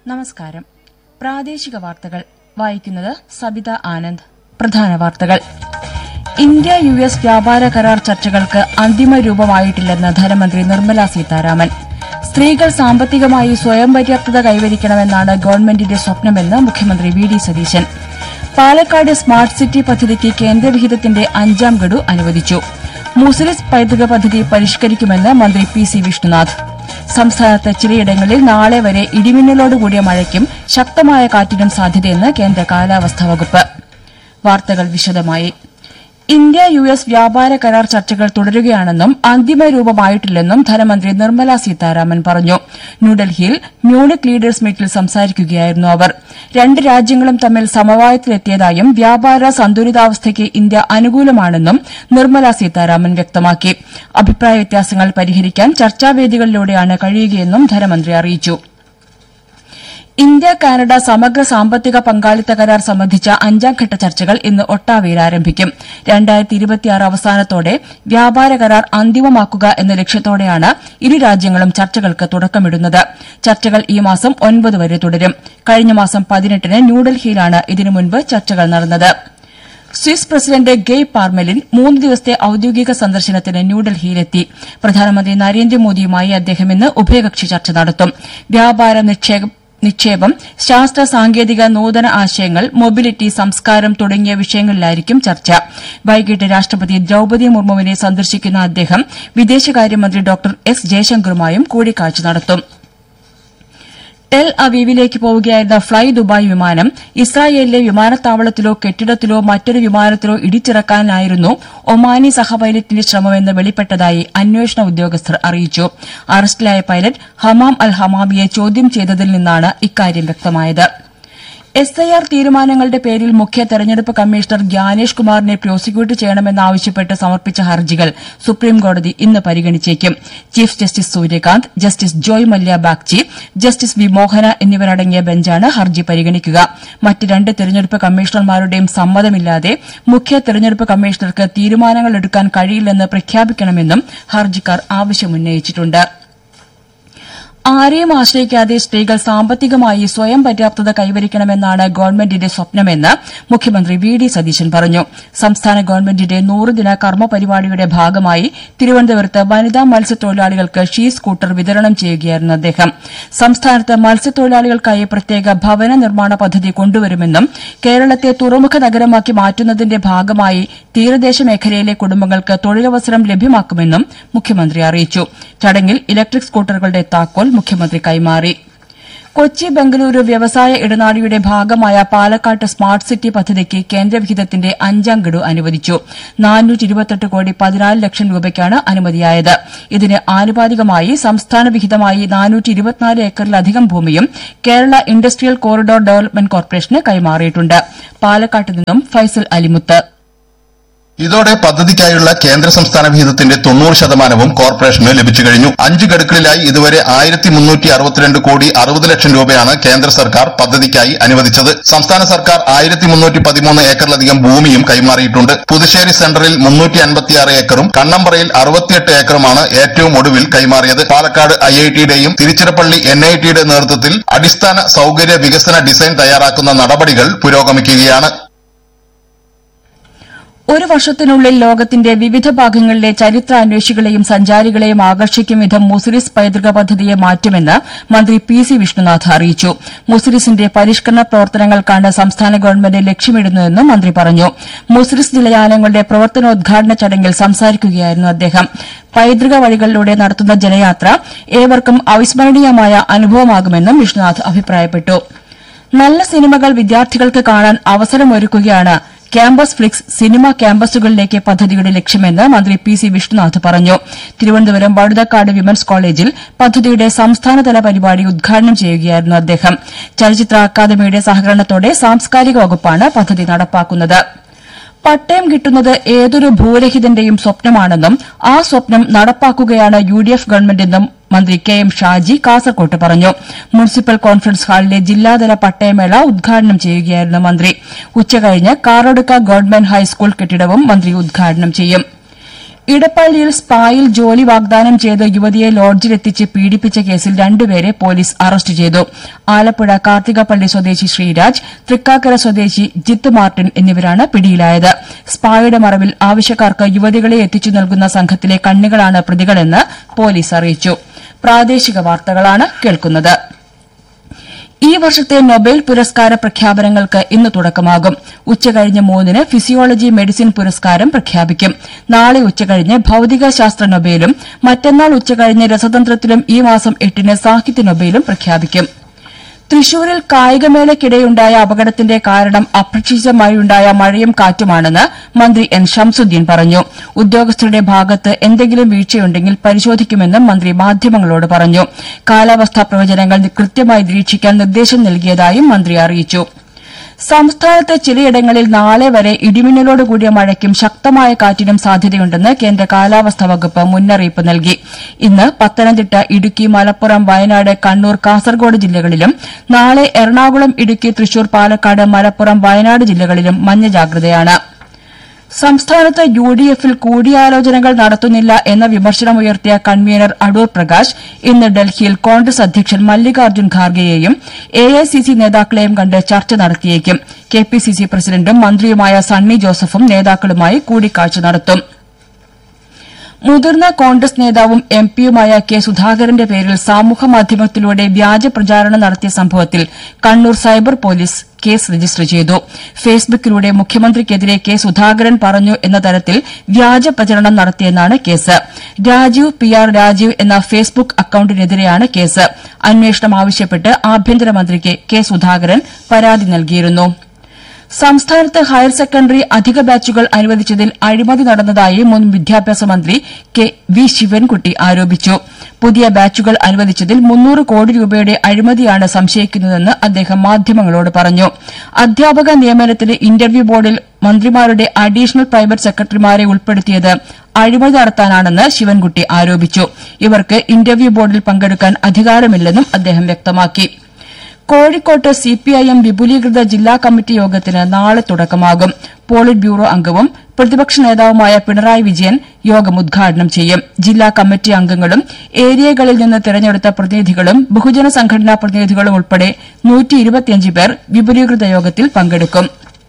നമസ്കാരം പ്രാദേശിക വാർത്തകൾ വായിക്കുന്നത് സബിത ആനന്ദ് പ്രധാന വാർത്തകൾ ഇന്ത്യ യു എസ് വ്യാപാര കരാർ ചർച്ചകൾക്ക് അന്തിമ രൂപമായിട്ടില്ലെന്ന് ധനമന്ത്രി നിർമ്മല സീതാരാമൻ സ്ത്രീകൾ സാമ്പത്തികമായി സ്വയം പര്യാപ്തത കൈവരിക്കണമെന്നാണ് ഗവൺമെന്റിന്റെ സ്വപ്നമെന്ന് മുഖ്യമന്ത്രി V D Satheesan Palakkad smart city പദ്ധതിക്ക് കേന്ദ്രവിഹിതത്തിന്റെ അഞ്ചാം ഗഡു അനുവദിച്ചു മുസലിസ് പൈതൃക പദ്ധതി പരിഷ്കരിക്കുമെന്ന് മന്ത്രി പി സി വിഷ്ണുനാഥ് സംസ്ഥാനത്ത് ചിലയിടങ്ങളിൽ നാളെ വരെ ഇടിമിന്നലോടുകൂടിയ മഴയ്ക്കും ശക്തമായ കാറ്റിനും സാധ്യതയെന്ന് കേന്ദ്ര കാലാവസ്ഥാ വകുപ്പ് വാർത്തകൾ വിശദമായി ഇന്ത്യ യു എസ് വ്യാപാര കരാർ ചർച്ചകൾ തുടരുകയാണെന്നും അന്തിമ രൂപമായിട്ടില്ലെന്നും ധനമന്ത്രി നിർമ്മല സീതാരാമൻ പറഞ്ഞു ന്യൂഡൽഹിയിൽ മ്യൂണിക് ലീഡേഴ്സ് മീറ്റിൽ സംസാരിക്കുകയായിരുന്നു അവർ രണ്ട് രാജ്യങ്ങളും തമ്മിൽ സമവായത്തിലെത്തിയതായും വ്യാപാര സന്തുലിതാവസ്ഥയ്ക്ക് ഇന്ത്യ അനുകൂലമാണെന്നും നിർമ്മല സീതാരാമൻ വ്യക്തമാക്കി അഭിപ്രായ വ്യത്യാസങ്ങൾ പരിഹരിക്കാൻ ചർച്ചാവേദികളിലൂടെയാണ് കഴിയുകയെന്നും ധനമന്ത്രി അറിയിച്ചു ഇന്ത്യ കാനഡ സമഗ്ര സാമ്പത്തിക പങ്കാളിത്ത കരാർ സംബന്ധിച്ച അഞ്ചാംഘട്ട ചർച്ചകൾ ഇന്ന് ഒട്ടാവയിൽ ആരംഭിക്കും അവസാനത്തോടെ വ്യാപാര കരാർ അന്തിമമാക്കുക എന്ന ലക്ഷ്യത്തോടെയാണ് ഇരു രാജ്യങ്ങളും ചർച്ചകൾക്ക് തുടക്കമിടുന്നത് ചർച്ചകൾ ഈ മാസം ഒൻപത് വരെ തുടരും കഴിഞ്ഞ മാസം പതിനെട്ടിന് ന്യൂഡൽഹിയിലാണ് ഇതിനു മുൻപ് ചർച്ചകൾ നടന്നത് സ്വിസ് പ്രസിഡന്റ് ഗെയ് പാർമെലിൻ മൂന്ന് ദിവസത്തെ ഔദ്യോഗിക സന്ദർശനത്തിന് ന്യൂഡൽഹിയിലെത്തി പ്രധാനമന്ത്രി നരേന്ദ്രമോദിയുമായി അദ്ദേഹം ഇന്ന് ഉഭയകക്ഷി ചർച്ച നടത്തും വ്യാപാര നിക്ഷേപം ശാസ്ത്ര സാങ്കേതിക നൂതന ആശയങ്ങൾ മൊബിലിറ്റി സംസ്കാരം തുടങ്ങിയ വിഷയങ്ങളിലായിരിക്കും ചർച്ച വൈകിട്ട് രാഷ്ട്രപതി ദ്രൌപതി മുർമുവിനെ സന്ദർശിക്കുന്ന അദ്ദേഹം വിദേശകാര്യമന്ത്രി ഡോക്ടർ എസ് ജയശങ്കറുമായും കൂടിക്കാഴ്ച നടത്തും ടെൽ അവീവിലേക്ക് പോവുകയായിരുന്ന ഫ്ളൈ ദുബായ് വിമാനം ഇസ്രായേലിലെ വിമാനത്താവളത്തിലോ കെട്ടിടത്തിലോ മറ്റൊരു വിമാനത്തിലോ ഇടിച്ചിറക്കാനായിരുന്നു ഒമാനി സഹപൈലറ്റിന്റെ ശ്രമമെന്ന് വെളിപ്പെട്ടതായി അന്വേഷണ ഉദ്യോഗസ്ഥർ അറിയിച്ചു അറസ്റ്റിലായ പൈലറ്റ് ഹമാം അൽ ഹമാമിയെ ചോദ്യം ചെയ്തതിൽ നിന്നാണ് ഇക്കാര്യം വ്യക്തമായത് എസ് ഐ ആർ തീരുമാനങ്ങളുടെ പേരിൽ മുഖ്യ തെരഞ്ഞെടുപ്പ് കമ്മീഷണർ ഗ്യാനേഷ് കുമാറിനെ പ്രോസിക്യൂട്ട് ചെയ്യണമെന്നാവശ്യപ്പെട്ട് സമർപ്പിച്ച ഹർജികൾ സുപ്രീംകോടതി ഇന്ന് പരിഗണിച്ചേക്കും chief justice Suryakant justice Joymalya Bagchi justice V Mohana എന്നിവരടങ്ങിയ ബെഞ്ചാണ് ഹർജി പരിഗണിക്കുക മറ്റ് രണ്ട് തെരഞ്ഞെടുപ്പ് കമ്മീഷണർമാരുടെയും സമ്മതമില്ലാതെ മുഖ്യ തെരഞ്ഞെടുപ്പ് കമ്മീഷണർക്ക് തീരുമാനങ്ങൾ എടുക്കാൻ കഴിയില്ലെന്ന് പ്രഖ്യാപിക്കണമെന്നും ഹർജിക്കാർ ആവശ്യമുന്നയിച്ചിട്ടുണ്ട് ആരെയും ആശ്രയിക്കാതെ സ്ത്രീകൾ സാമ്പത്തികമായി സ്വയം പര്യാപ്തത കൈവരിക്കണമെന്നാണ് ഗവൺമെന്റിന്റെ സ്വപ്നമെന്ന് മുഖ്യമന്ത്രി വി ഡി സതീശൻ പറഞ്ഞു സംസ്ഥാന ഗവൺമെന്റിന്റെ നൂറുദിന കർമ്മ പരിപാടിയുടെ ഭാഗമായി തിരുവനന്തപുരത്ത് വനിതാ മത്സ്യത്തൊഴിലാളികൾക്ക് ഷീ സ്കൂട്ടർ വിതരണം ചെയ്യുകയായിരുന്നു അദ്ദേഹം സംസ്ഥാനത്ത് മത്സ്യത്തൊഴിലാളികൾക്കായി പ്രത്യേക ഭവന നിർമ്മാണ പദ്ധതി കൊണ്ടുവരുമെന്നും കേരളത്തെ തുറമുഖ നഗരമാക്കി മാറ്റുന്നതിന്റെ ഭാഗമായി തീരദേശ മേഖലയിലെ കുടുംബങ്ങൾക്ക് തൊഴിലവസരം ലഭ്യമാക്കുമെന്നും മുഖ്യമന്ത്രി അറിയിച്ചു ചടങ്ങിൽ ഇലക്ട്രിക് സ്കൂട്ടറുകളുടെ താക്കോൽ മുഖ്യമന്ത്രി കൈമാറി കൊച്ചി ബംഗളൂരു വ്യവസായ ഇടനാഴിയുടെ ഭാഗമായ പാലക്കാട്ട് സ്മാർട്ട് സിറ്റി പദ്ധതിക്ക് കേന്ദ്രവിഹിതത്തിന്റെ അഞ്ചാം ഗഡു അനുവദിച്ചു കോടി പതിനാല് ലക്ഷം രൂപയ്ക്കാണ് അനുമതിയായത് ഇതിന് ആനുപാതികമായി സംസ്ഥാന വിഹിതമായി ഏക്കറിലധികം ഭൂമിയും കേരള ഇൻഡസ്ട്രിയൽ കോറിഡോർ ഡെവലപ്മെന്റ് കോർപ്പറേഷന് കൈമാറിയിട്ടുണ്ട് പാലക്കാട്ട് നിന്നും ഫൈസൽ അലിമുത്ത് ഇതോടെ പദ്ധതിക്കായുള്ള കേന്ദ്ര സംസ്ഥാന വിഹിതത്തിന്റെ തൊണ്ണൂറ് ശതമാനവും കോർപ്പറേഷന് ലഭിച്ചു കഴിഞ്ഞു അഞ്ച് ഗഡുക്കളിലായി ഇതുവരെ ആയിരത്തി മുന്നൂറ്റി അറുപത്തിരണ്ട് കോടി അറുപത് ലക്ഷം രൂപയാണ് കേന്ദ്ര സർക്കാർ പദ്ധതിക്കായി അനുവദിച്ചത് സംസ്ഥാന സർക്കാർ ആയിരത്തി മുന്നൂറ്റി പതിമൂന്ന് ഏക്കറിലധികം ഭൂമിയും കൈമാറിയിട്ടുണ്ട് പുതുശ്ശേരി സെന്ററിൽ മുന്നൂറ്റി അൻപത്തിയാറ് ഏക്കറും കണ്ണമ്പറയിൽ അറുപത്തിയെട്ട് ഏക്കറുമാണ് ഏറ്റവും ഒടുവിൽ കൈമാറിയത് പാലക്കാട് ഐ ഐ ടിയുടെയും തിരുച്ചിറപ്പള്ളി എൻ ഐ ടിയുടെ നേതൃത്വത്തിൽ അടിസ്ഥാന സൌകര്യ വികസന ഡിസൈൻ തയ്യാറാക്കുന്ന നടപടികൾ പുരോഗമിക്കുകയാണ് ഒരു വർഷത്തിനുള്ളിൽ ലോകത്തിന്റെ വിവിധ ഭാഗങ്ങളിലെ ചരിത്രാന്വേഷികളെയും സഞ്ചാരികളെയും ആകർഷിക്കും വിധം മുസിരിസ് പൈതൃക പദ്ധതിയെ മാറ്റുമെന്ന് മന്ത്രി പി സി വിഷ്ണുനാഥ് അറിയിച്ചു മുസിരിസിന്റെ പരിഷ്കരണ പ്രവർത്തനങ്ങൾക്കാണ് സംസ്ഥാന ഗവൺമെന്റ് ലക്ഷ്യമിടുന്നതെന്നും മന്ത്രി പറഞ്ഞു മുസിരിസ് ജലയാനങ്ങളുടെ പ്രവർത്തനോദ്ഘാടന ചടങ്ങിൽ സംസാരിക്കുകയായിരുന്നു അദ്ദേഹം പൈതൃക വഴികളിലൂടെ നടത്തുന്ന ജനയാത്ര ഏവർക്കും അവിസ്മരണീയമായ അനുഭവമാകുമെന്നും വിഷ്ണുനാഥ് അഭിപ്രായപ്പെട്ടു നല്ല സിനിമകൾ വിദ്യാർത്ഥികൾക്ക് കാണാൻ അവസരമൊരുക്കുകയാണ് ക്യാമ്പസ് ഫ്ലിക്സ് സിനിമ ക്യാമ്പസുകളിലേക്ക് പദ്ധതിയുടെ ലക്ഷ്യമെന്ന് മന്ത്രി പി സി വിഷ്ണുനാഥ് പറഞ്ഞു തിരുവനന്തപുരം വഴുതക്കാട് വിമൻസ് കോളേജിൽ പദ്ധതിയുടെ സംസ്ഥാനതല പരിപാടി ഉദ്ഘാടനം ചെയ്യുകയായിരുന്നു അദ്ദേഹം ചലച്ചിത്ര അക്കാദമിയുടെ സഹകരണത്തോടെ സാംസ്കാരിക വകുപ്പാണ് പദ്ധതി നടപ്പാക്കുന്നത് പട്ടയം കിട്ടുന്നത് ഏതൊരു ഭൂരഹിതന്റെയും സ്വപ്നമാണെന്നും ആ സ്വപ്നം നടപ്പാക്കുകയാണ് യു ഡി എഫ് ഗവൺമെന്റെന്നും മന്ത്രി കെ എം ഷാജി കാസർകോട്ട് പറഞ്ഞു മുനിസിപ്പൽ കോൺഫറൻസ് ഹാളിലെ ജില്ലാതല പട്ടയമേള ഉദ്ഘാടനം ചെയ്യുകയായിരുന്നു മന്ത്രി ഉച്ചകഴിഞ്ഞ് കാറോടുക്ക ഗവൺമെന്റ് ഹൈസ്കൂൾ കെട്ടിടവും മന്ത്രി ഉദ്ഘാടനം ചെയ്യും ഇടപ്പള്ളിയിൽ സ്പായിൽ ജോലി വാഗ്ദാനം ചെയ്ത് യുവതിയെ ലോഡ്ജിലെത്തിച്ച് പീഡിപ്പിച്ച കേസിൽ രണ്ടുപേരെ പോലീസ് അറസ്റ്റ് ചെയ്തു ആലപ്പുഴ കാർത്തികപ്പള്ളി സ്വദേശി ശ്രീരാജ് തൃക്കാക്കര സ്വദേശി ജിത്ത് മാർട്ടിൻ എന്നിവരാണ് പിടിയിലായത് സ്പായുടെ മറവിൽ ആവശ്യക്കാർക്ക് യുവതികളെ എത്തിച്ചു നൽകുന്ന സംഘത്തിലെ കണ്ണികളാണ് പ്രതികളെന്ന് പോലീസ് അറിയിച്ചു പ്രാദേശിക വാർത്തകളാണ് കേൾക്കുന്നത് ഈ വർഷത്തെ നൊബേൽ പുരസ്കാര പ്രഖ്യാപനങ്ങൾക്ക് ഇന്ന് തുടക്കമാകും ഉച്ചകഴിഞ്ഞ് മൂന്നിന് ഫിസിയോളജി മെഡിസിൻ പുരസ്കാരം പ്രഖ്യാപിക്കും നാളെ ഉച്ചകഴിഞ്ഞ് ഭൌതിക ശാസ്ത്ര നൊബേലും മറ്റന്നാൾ ഉച്ചകഴിഞ്ഞ് രസതന്ത്രത്തിലും ഈ മാസം എട്ടിന് സാഹിത്യ നൊബേലും പ്രഖ്യാപിക്കും തൃശൂരിൽ കായികമേളയ്ക്കിടെയുണ്ടായ അപകടത്തിന്റെ കാരണം അപ്രതീക്ഷിതമായുണ്ടായ മഴയും കാറ്റുമാണെന്ന് മന്ത്രി എൻ ഷംസുദ്ദീൻ പറഞ്ഞു ഉദ്യോഗസ്ഥരുടെ ഭാഗത്ത് എന്തെങ്കിലും വീഴ്ചയുണ്ടെങ്കിൽ പരിശോധിക്കുമെന്നും മന്ത്രി മാധ്യമങ്ങളോട് പറഞ്ഞു കാലാവസ്ഥാ പ്രവചനങ്ങൾ കൃത്യമായി നിരീക്ഷിക്കാൻ നിർദ്ദേശം നൽകിയതായും മന്ത്രി അറിയിച്ചു സംസ്ഥാനത്ത് ചിലയിടങ്ങളിൽ നാളെ വരെ ഇടിമിന്നലോടുകൂടിയ മഴയ്ക്കും ശക്തമായ കാറ്റിനും സാധ്യതയുണ്ടെന്ന് കേന്ദ്ര കാലാവസ്ഥാ വകുപ്പ് മുന്നറിയിപ്പ് നൽകി ഇന്ന് പത്തനംതിട്ട ഇടുക്കി മലപ്പുറം വയനാട് കണ്ണൂർ കാസർഗോഡ് ജില്ലകളിലും നാളെ എറണാകുളം ഇടുക്കി തൃശൂർ പാലക്കാട് മലപ്പുറം വയനാട് ജില്ലകളിലും മഞ്ഞ ജാഗ്രതയാണ് സംസ്ഥാനത്ത് യു ഡി എഫിൽ കൂടിയാലോചനകൾ നടത്തുന്നില്ല എന്ന വിമർശനമുയർത്തിയ കൺവീനർ അടൂർ പ്രകാശ് ഇന്ന് ഡൽഹിയിൽ കോൺഗ്രസ് അധ്യക്ഷൻ മല്ലികാർജ്ജുൻ ഖാർഗെയെയും എ ഐ സി സി നേതാക്കളെയും കണ്ട് ചർച്ച നടത്തിയേക്കും കെ പി സി സി പ്രസിഡന്റും മന്ത്രിയുമായ സണ്ണി ജോസഫും നേതാക്കളുമായി കൂടിക്കാഴ്ച നടത്തും മുതിർന്ന കോൺഗ്രസ് നേതാവും എം പിയുമായ കെ സുധാകരന്റെ പേരിൽ സാമൂഹ്യമാധ്യമത്തിലൂടെ വ്യാജ പ്രചാരണം നടത്തിയ സംഭവത്തിൽ Kannur cyber police case register ചെയ്തു ഫേസ്ബുക്കിലൂടെ മുഖ്യമന്ത്രിക്കെതിരെ കെ സുധാകരൻ പറഞ്ഞു എന്ന തരത്തിൽ വ്യാജ പ്രചരണം നടത്തിയെന്നാണ് case Rajeev P R Rajeev എന്ന ഫേസ്ബുക്ക് അക്കൌണ്ടിനെതിരെയാണ് കേസ് അന്വേഷണം ആവശ്യപ്പെട്ട് ആഭ്യന്തരമന്ത്രിക്ക് കെ സുധാകരൻ പരാതി നൽകിയിരുന്നു സംസ്ഥാനത്ത് ഹയർ സെക്കൻഡറി അധിക ബാച്ചുകൾ അനുവദിച്ചതിൽ അഴിമതി നടന്നതായി മുൻ വിദ്യാഭ്യാസ മന്ത്രി കെ വി ശിവൻകുട്ടി ആരോപിച്ചു പുതിയ ബാച്ചുകൾ അനുവദിച്ചതിൽ മുന്നൂറ് കോടി രൂപയുടെ അഴിമതിയാണ് സംശയിക്കുന്നതെന്ന് അദ്ദേഹം മാധ്യമങ്ങളോട് പറഞ്ഞു അധ്യാപക നിയമനത്തിന് ഇന്റർവ്യൂ ബോർഡിൽ മന്ത്രിമാരുടെ അഡീഷണൽ പ്രൈവറ്റ് സെക്രട്ടറിമാരെ ഉൾപ്പെടുത്തിയത് അഴിമതി നടത്താനാണെന്ന് ശിവൻകുട്ടി ആരോപിച്ചു ഇവർക്ക് ഇന്റർവ്യൂ ബോർഡിൽ പങ്കെടുക്കാൻ അധികാരമില്ലെന്നും അദ്ദേഹം വ്യക്തമാക്കി കോഴിക്കോട്ട് സിപിഐഎം വിപുലീകൃത ജില്ലാ കമ്മിറ്റി യോഗത്തിന് നാളെ തുടക്കമാകും പോളിറ്റ് ബ്യൂറോ അംഗവും പ്രതിപക്ഷ നേതാവുമായ പിണറായി വിജയൻ യോഗം ഉദ്ഘാടനം ചെയ്യും ജില്ലാ കമ്മിറ്റി അംഗങ്ങളും ഏരിയകളിൽ നിന്ന് തെരഞ്ഞെടുത്ത പ്രതിനിധികളും ബഹുജന സംഘടനാ പ്രതിനിധികളും ഉൾപ്പെടെ പേർ വിപുലീകൃത യോഗത്തിൽ പങ്കെടുക്കും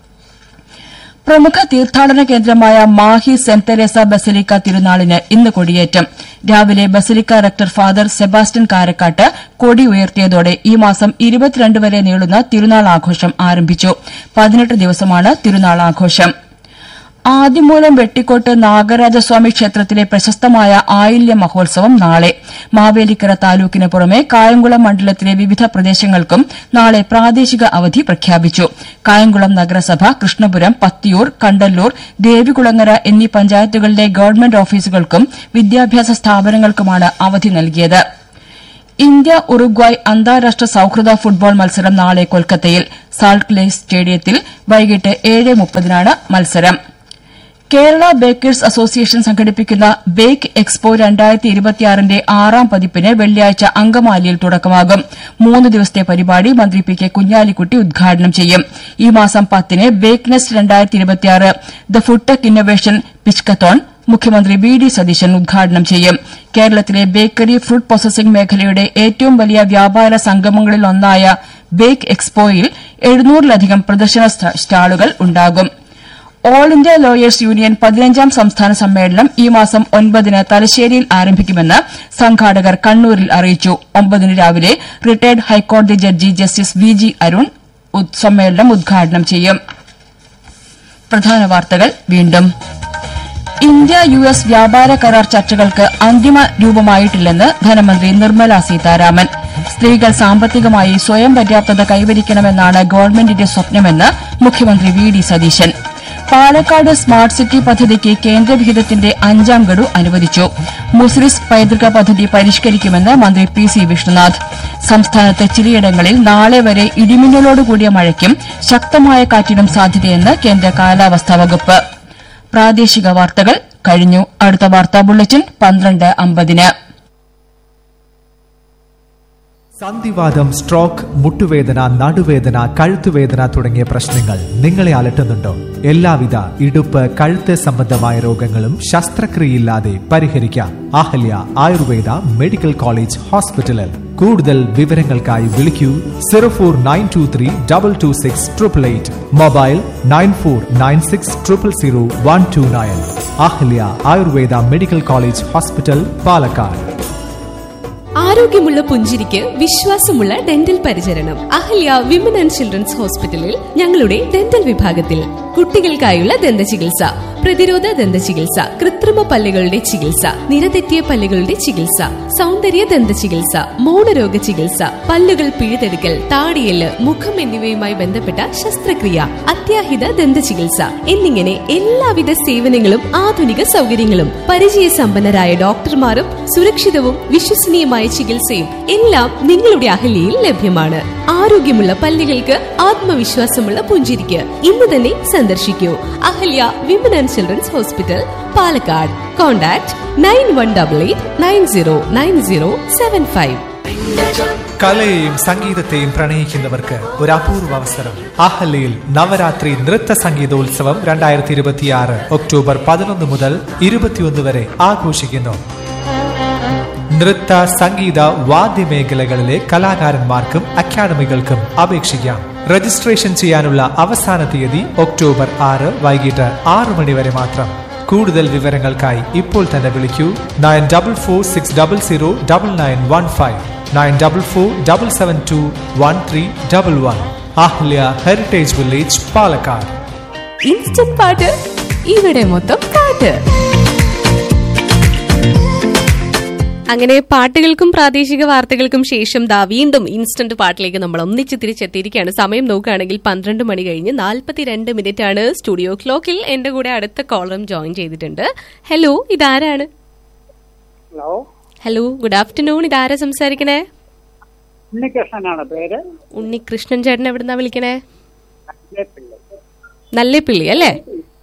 പ്രമുഖ തീർത്ഥാടന കേന്ദ്രമായ മാഹി സെന്റ് തെരേസ ബസലിക്ക തിരുനാളിന് ഇന്ന് കൊടിയേറ്റം രാവിലെ basilica rector father Sebastian Karakkatt കൊടി ഉയർത്തിയതോടെ ഈ മാസം ഇരുപത്തിരണ്ട് വരെ നീളുന്ന തിരുനാൾ ആഘോഷം ആരംഭിച്ചു പതിനെട്ട് ദിവസമാണ് തിരുനാൾ ആഘോഷം ആദിമൂലം വെട്ടിക്കോട്ട് നാഗരാജസ്വാമി ക്ഷേത്രത്തിലെ പ്രശസ്തമായ ആയില്യ മഹോത്സവം നാളെ മാവേലിക്കര താലൂക്കിന് പുറമെ കായംകുളം മണ്ഡലത്തിലെ വിവിധ പ്രദേശങ്ങൾക്കും നാളെ പ്രാദേശിക അവധി പ്രഖ്യാപിച്ചു കായംകുളം നഗരസഭ കൃഷ്ണപുരം പത്തിയൂർ കണ്ടല്ലൂർ ദേവികുളങ്ങര എന്നീ പഞ്ചായത്തുകളിലെ ഗവൺമെന്റ് ഓഫീസുകൾക്കും വിദ്യാഭ്യാസ സ്ഥാപനങ്ങൾക്കുമാണ് അവധി നൽകിയത് ഇന്ത്യ ഉറുഗ്വായ് അന്താരാഷ്ട്ര സൌഹൃദ ഫുട്ബോൾ മത്സരം നാളെ കൊൽക്കത്തയിൽ സാൾട്ട് ലേക്ക് സ്റ്റേഡിയത്തിൽ വൈകിട്ട് ഏഴ് മുപ്പതിനാണ് മത്സരം കേരള ബേക്കേഴ്സ് അസോസിയേഷൻ സംഘടിപ്പിക്കുന്ന ബേക്ക് എക്സ്പോ രണ്ടായിരത്തി ഇരുപത്തിയാറിന്റെ ആറാം പതിപ്പിന് വെള്ളിയാഴ്ച അങ്കമാലിയിൽ തുടക്കമാകും മൂന്ന് ദിവസത്തെ പരിപാടി മന്ത്രി പി കെ കുഞ്ഞാലിക്കുട്ടി ഉദ്ഘാടനം ചെയ്യും ഈ മാസം പത്തിന് ബേക്ക് നെസ്റ്റ് രണ്ടായിരത്തി ഇരുപത്തിയാറ് ദ ഫുഡ്ടെക് ഇന്നൊവേഷൻ പിച്ച്കത്തോൺ മുഖ്യമന്ത്രി വി ഡി സതീശൻ ഉദ്ഘാടനം ചെയ്യും കേരളത്തിലെ ബേക്കറി ഫ്രൂട്ട് പ്രോസസിംഗ് മേഖലയുടെ ഏറ്റവും വലിയ വ്യാപാര സംഗമങ്ങളിലൊന്നായ ബേക്ക് എക്സ്പോയിൽ എഴുന്നൂറിലധികം പ്രദർശന സ്റ്റാളുകൾ ഉണ്ടാകും ഓൾ ഇന്ത്യ ലോയേഴ്സ് യൂണിയൻ പതിനഞ്ചാം സംസ്ഥാന സമ്മേളനം ഈ മാസം ഒൻപതിന് തലശ്ശേരിയിൽ ആരംഭിക്കുമെന്ന് സംഘാടകർ കണ്ണൂരിൽ അറിയിച്ചു ഒമ്പതിന് രാവിലെ റിട്ടയർഡ് ഹൈക്കോടതി judge justice V G Arun സമ്മേളനം ഉദ്ഘാടനം ചെയ്യും പ്രധാന വാർത്തകൾ വീണ്ടും ഇന്ത്യ യു എസ് വ്യാപാര കരാർ ചർച്ചകൾക്ക് അന്തിമ രൂപമായിട്ടില്ലെന്ന് ധനമന്ത്രി നിർമ്മല സീതാരാമൻ സ്ത്രീകൾ സാമ്പത്തികമായി സ്വയം പര്യാപ്തത കൈവരിക്കണമെന്നാണ് ഗവൺമെന്റിന്റെ സ്വപ്നമെന്ന് മുഖ്യമന്ത്രി V D Satheesan Palakkad smart city പദ്ധതിക്ക് കേന്ദ്രവിഹിതത്തിന്റെ അഞ്ചാം ഗഡു അനുവദിച്ചു മുസ്ലിസ് പൈതൃക പദ്ധതി പരിഷ്കരിക്കുമെന്ന് മന്ത്രി പി സി വിഷ്ണുനാഥ് സംസ്ഥാനത്ത് ചിലയിടങ്ങളിൽ നാളെ വരെ ഇടിമിന്നലോടുകൂടിയ മഴയ്ക്കും ശക്തമായ കാറ്റിനും സാധ്യതയെന്ന് കേന്ദ്ര കാലാവസ്ഥാ വകുപ്പ് പ്രാദേശിക വാർത്തകൾ കഴിഞ്ഞു അടുത്ത വാർത്താ ബുള്ളറ്റിൻ പന്ത്രണ്ട് അമ്പതിന് സന്ധിവാദം സ്ട്രോക്ക് മുട്ടുവേദന നടുവേദന കഴുത്തുവേദന തുടങ്ങിയ പ്രശ്നങ്ങൾ നിങ്ങളെ അലട്ടുന്നുണ്ടോ എല്ലാവിധ ഇടുപ്പ് കഴുത്ത് സംബന്ധമായ രോഗങ്ങളും ശസ്ത്രക്രിയയില്ലാതെ പരിഹരിക്കാം അഹല്യ ആയുർവേദ മെഡിക്കൽ കോളേജ് ഹോസ്പിറ്റലിൽ കൂടുതൽ വിവരങ്ങൾക്കായി വിളിക്കൂ zero four nine two three double two six triple eight mobile nine four nine six triple zero one two nine Ahalya Ayurveda medical college hospital Palakkad ആരോഗ്യമുള്ള പുഞ്ചിരിക്ക് വിശ്വാസമുള്ള ഡെന്റൽ പരിചരണം അഹല്യ വിമൻ ആൻഡ് ചിൽഡ്രൻസ് ഹോസ്പിറ്റലിൽ ഞങ്ങളുടെ ഡെന്റൽ വിഭാഗത്തിൽ കുട്ടികൾക്കായുള്ള ദന്ത ചികിത്സ പ്രതിരോധ ദന്ത ചികിത്സ കൃത്രിമ പല്ലുകളുടെ ചികിത്സ നിരതെറ്റിയ പല്ലുകളുടെ ചികിത്സ സൗന്ദര്യ ദന്ത ചികിത്സ മൗനരോഗ ചികിത്സ പല്ലുകൾ പിഴുതെടുക്കൽ താടിയല് മുഖം എന്നിവയുമായി ബന്ധപ്പെട്ട ശസ്ത്രക്രിയ അത്യാഹിത ദന്ത ചികിത്സ എന്നിങ്ങനെ എല്ലാവിധ സേവനങ്ങളും ആധുനിക സൗകര്യങ്ങളും പരിചയസമ്പന്നരായ ഡോക്ടർമാരും സുരക്ഷിതവും വിശ്വസനീയമായ ചികിത്സയും എല്ലാം നിങ്ങളുടെ അഹല്യയിൽ ലഭ്യമാണ് ആരോഗ്യമുള്ള പല്ലുകൾക്ക് ആത്മവിശ്വാസമുള്ള പുഞ്ചിരിക്ക് ഇന്ന് തന്നെ സന്ദർശിക്കൂ Ahalya women and children's hospital Palakkad contact nine one double eight nine zero nine zero seven five കലയെയും സംഗീതത്തെയും പ്രണയിക്കുന്നവർക്ക് ഒരു അപൂർവ അവസരം അഹല്യയിൽ നവരാത്രി നൃത്ത സംഗീതോത്സവം രണ്ടായിരത്തി ഇരുപത്തിയാറ് ഒക്ടോബർ പതിനൊന്ന് മുതൽ ഇരുപത്തിയൊന്ന് വരെ ആഘോഷിക്കുന്നു നൃത്ത സംഗീത വാദ്യമേഖലകളിലെ കലാകാരന്മാർക്കും അക്കാദമികൾക്കും അപേക്ഷിക്കാം രജിസ്ട്രേഷൻ ചെയ്യാനുള്ള അവസാന തീയതി ഒക്ടോബർ ആറ് വൈകിട്ട് ആറ് മണി വരെ മാത്രം കൂടുതൽ വിവരങ്ങൾക്കായി ഇപ്പോൾ തന്നെ വിളിക്കൂ nine double four six double zero double nine one five nine double four double seven two one three double one Ahalya heritage village Palakkad instant പാട്ട് ഇവിടെ മൊത്തം പാട്ട് അങ്ങനെ പാട്ടുകൾക്കും പ്രാദേശിക വാർത്തകൾക്കും ശേഷം ദാ വീണ്ടും ഇൻസ്റ്റന്റ് പാട്ടിലേക്ക് നമ്മൾ ഒന്നിച്ച് തിരിച്ചെത്തിയിരിക്കുകയാണ് സമയം നോക്കുകയാണെങ്കിൽ പന്ത്രണ്ട് മണി കഴിഞ്ഞ് നാൽപ്പത്തിരണ്ട് മിനിറ്റ് ആണ് സ്റ്റുഡിയോ ക്ലോക്കിൽ എന്റെ കൂടെ അടുത്ത കോളറും ജോയിൻ ചെയ്തിട്ടുണ്ട് ഹലോ ഇതാരാണ് ഹലോ ഹലോ ഗുഡ് ആഫ്റ്റർനൂൺ ഇതാരാ സംസാരിക്കണേ ഉണ്ണികൃഷ്ണനാണ് പേര് ഉണ്ണികൃഷ്ണൻ ചേട്ടൻ എവിടുന്നാ വിളിക്കണേ ഇല്ലേപ്പിള്ളി. നല്ലേപ്പിള്ളി അല്ലേ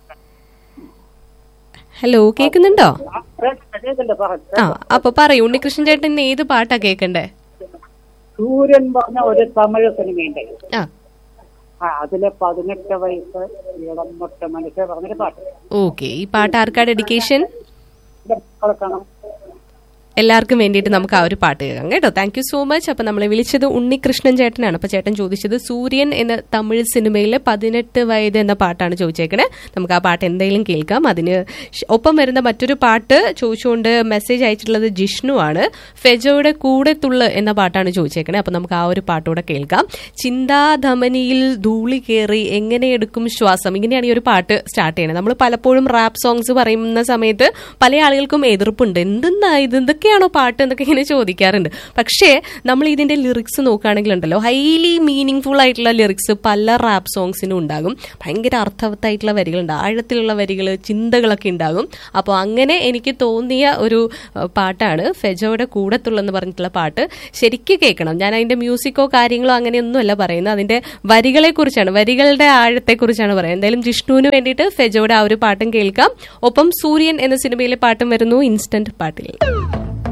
ഹലോ കേൾക്കുന്നുണ്ടോ ആ, കേൾക്കുന്നുണ്ട്, കേൾക്കുന്നുണ്ട്, പറ. ആ അപ്പൊ പറയൂ ഉണ്ണികൃഷ്ണൻ ചേട്ടൻ ഇന്ന് ഏത് പാട്ടാ കേൾക്കണ്ടേ സൂര്യൻ പറഞ്ഞ ഒരു തമിഴ് സിനിമയുണ്ട് ആ ആ അതിലെ പതിനെട്ട് വയസ്സ് ഇളം മുട്ട മനുഷ്യ പറഞ്ഞൊരു പാട്ട് ഓക്കെ ഈ പാട്ട് ആർക്കാ ഡെഡിക്കേഷൻ ഇത് കേൾക്കണം എല്ലാവർക്കും വേണ്ടിയിട്ട് നമുക്ക് ആ ഒരു പാട്ട് കേൾക്കാം കേട്ടോ താങ്ക് യു സോ മച്ച് അപ്പൊ നമ്മളെ വിളിച്ചത് ഉണ്ണികൃഷ്ണൻ ചേട്ടനാണ് അപ്പൊ ചേട്ടൻ ചോദിച്ചത് സൂര്യൻ എന്ന തമിഴ് സിനിമയിലെ പതിനെട്ട് വയത് എന്ന പാട്ടാണ് ചോദിച്ചേക്കണേ നമുക്ക് ആ പാട്ട് എന്തെങ്കിലും കേൾക്കാം അതിന് ശ്- ഒപ്പം വരുന്ന മറ്റൊരു പാട്ട് ചോദിച്ചുകൊണ്ട് മെസ്സേജ് അയച്ചിട്ടുള്ളത് ജിഷ്ണു ആണ് ഫെജോയുടെ കൂടെ തുള്ള് എന്ന പാട്ടാണ് ചോദിച്ചേക്കണേ അപ്പൊ നമുക്ക് ആ ഒരു പാട്ടൂടെ കേൾക്കാം ചിന്താധമനിയിൽ ധൂളി കയറി എങ്ങനെ എടുക്കും ശ്വാസം ഇങ്ങനെയാണ് ഈ ഒരു പാട്ട് സ്റ്റാർട്ട് ചെയ്യണത് നമ്മൾ പലപ്പോഴും റാപ്പ് സോങ്സ് പറയുന്ന സമയത്ത് പല ആളുകൾക്കും എതിർപ്പുണ്ട് എന്തെന്നാ ഇത് എന്തൊക്കെയാണോ പാട്ട് എന്നൊക്കെ ഇങ്ങനെ ചോദിക്കാറുണ്ട് പക്ഷേ നമ്മൾ ഇതിന്റെ ലിറിക്സ് നോക്കുകയാണെങ്കിലുണ്ടല്ലോ ഹൈലി മീനിങ് ഫുൾ ആയിട്ടുള്ള ലിറിക്സ് പല റാപ്പ് സോങ്സിനും ഉണ്ടാകും ഭയങ്കര അർത്ഥവത്തായിട്ടുള്ള വരികളുണ്ട് ആഴത്തിലുള്ള വരികൾ ചിന്തകളൊക്കെ ഉണ്ടാകും അപ്പോൾ അങ്ങനെ എനിക്ക് തോന്നിയ ഒരു അഹ്, പാട്ടാണ് ഫെജോയുടെ കൂടത്തുള്ളെന്ന് പറഞ്ഞിട്ടുള്ള പാട്ട് ശരിക്കും കേൾക്കണം ഞാൻ അതിന്റെ മ്യൂസിക്കോ കാര്യങ്ങളോ അങ്ങനെയൊന്നുമല്ല പറയുന്നത് അതിന്റെ വരികളെ കുറിച്ചാണ് വരികളുടെ ആഴത്തെ കുറിച്ചാണ് പറയുന്നത് എന്തായാലും ജിഷ്ണുവിന് വേണ്ടിയിട്ട് ഫെജോയുടെ ആ ഒരു പാട്ടും കേൾക്കാം ഒപ്പം സൂര്യൻ എന്ന സിനിമയിലെ പാട്ടും വരുന്നു ഇൻസ്റ്റന്റ് പാട്ടിൽ